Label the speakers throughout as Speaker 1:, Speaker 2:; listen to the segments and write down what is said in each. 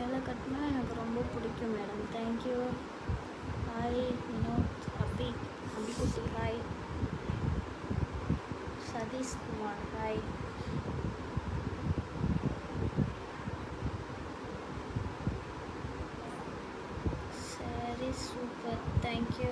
Speaker 1: சேலை கட்டினா எனக்கு ரொம்ப பிடிக்கும் madam thank you hi Vinod Abhi அபிகுட்டி ஹாய் சதீஷ் குமார் ஹாய் சரி சூப்பர் தேங்க்யூ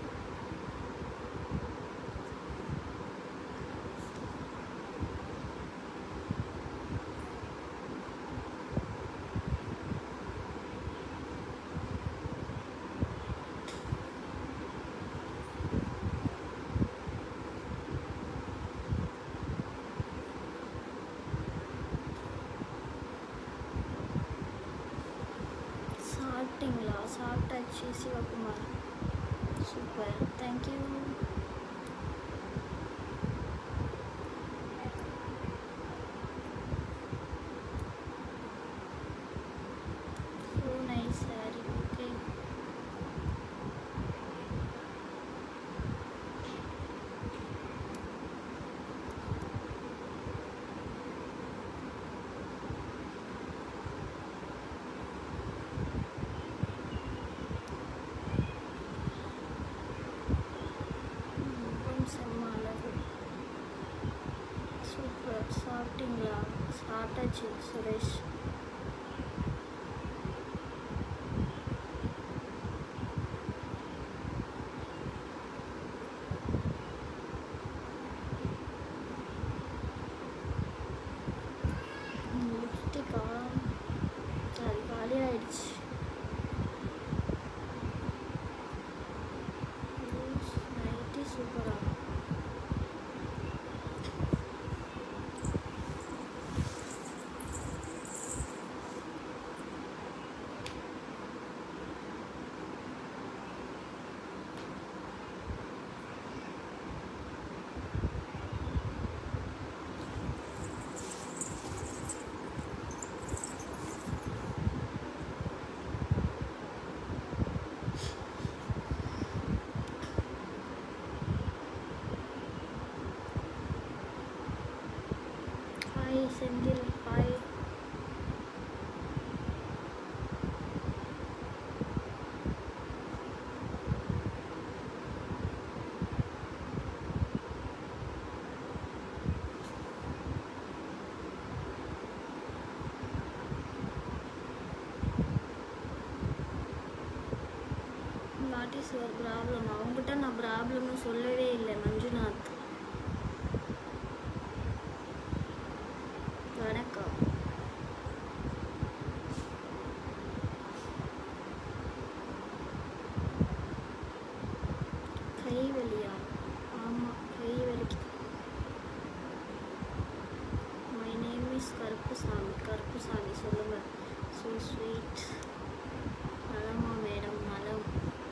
Speaker 1: சாப்பிட்டீங்களா சாப்பிட்டாச்சு Sivakumar super thank you so nice sorry okay முகம் செம்ம அழகு சூப்பர் சாப்பிட்டீங்களா சாப்பிட்டாச்சு சுரேஷ் லிப்ஸ்டிக்கா அது காலி ஆயிடுச்சு நைட்டி சூப்பரா hi Senthil hi what is your problem அவங்ககிட்ட நான் ப்ராப்ளம்னு சொல்லவே இல்லை மஞ்சுநாத் வணக்கம் கை வலியா ஆமாம் கை வலிக்குது my name is Karuppusamy Karuppusamy சொல்லுங்கள் ஸோ ஸ்வீட் நலமா மேடம் நலம்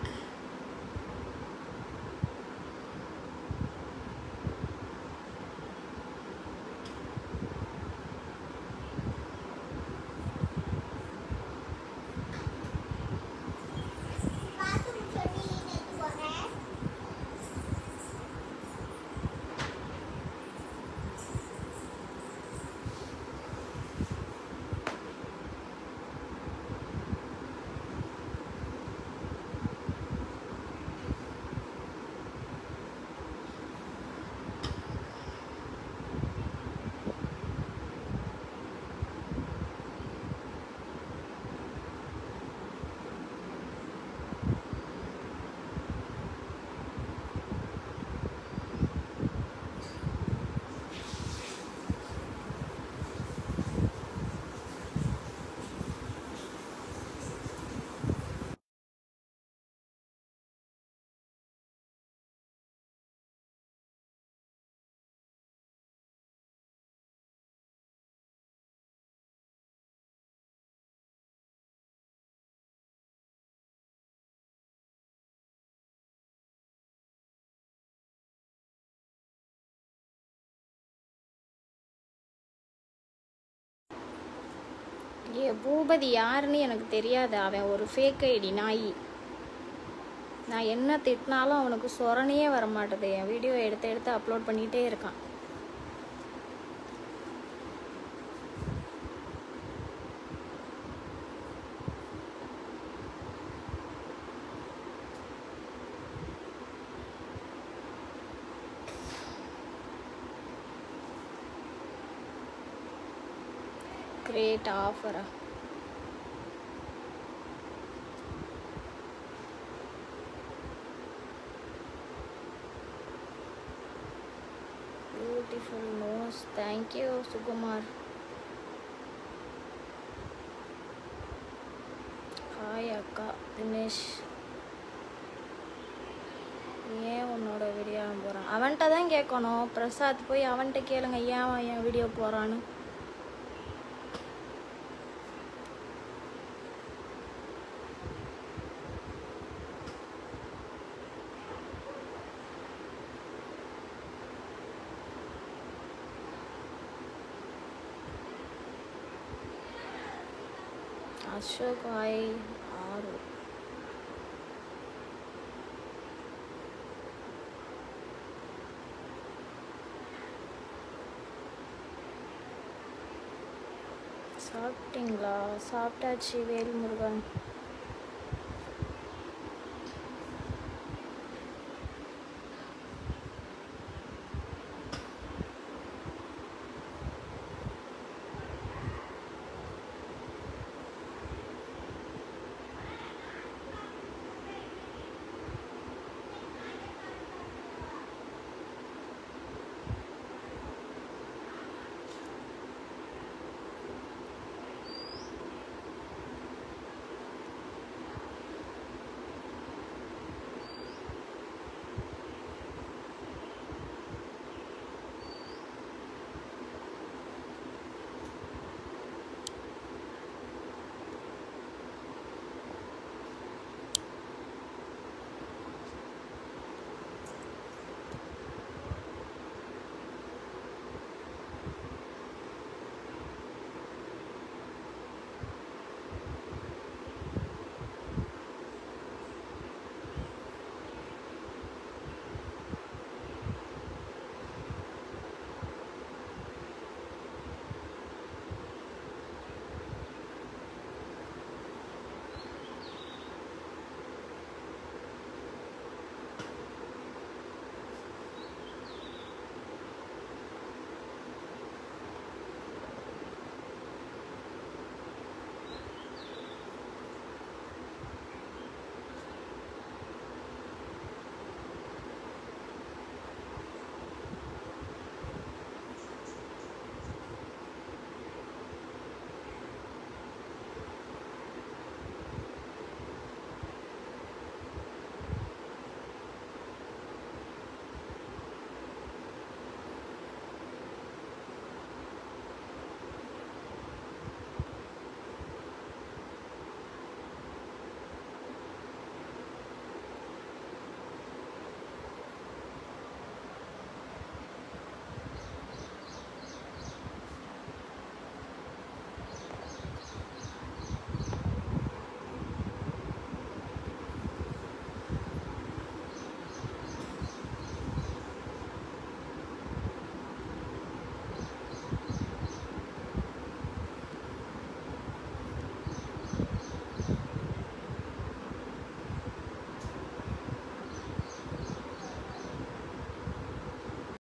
Speaker 1: ஏ பூபதி யாருன்னு எனக்கு தெரியாது அவன் ஒரு ஃபேக் ஐடி நாய் நான் என்ன திட்டினாலும் அவனுக்கு சொரணையே வர மாட்டேது என் வீடியோ எடுத்து எடுத்து அப்லோட் பண்ணிகிட்டே இருக்கான் கிரேட் ஆஃபரா beautiful nose thank you Sukumar hi அக்கா தினேஷ் ஏன் உன்னோட வீடியோ போகிறான் அவன்கிட்ட தான் கேட்கணும் பிரசாத் போய் அவன்கிட்ட கேளுங்க ஏன் அவன் என் வீடியோ போகிறான்னு அசோக் ஹாய் ஆறு சாப்பிட்டீங்களா சாப்பிட்டாச்சு வேல்முருகன்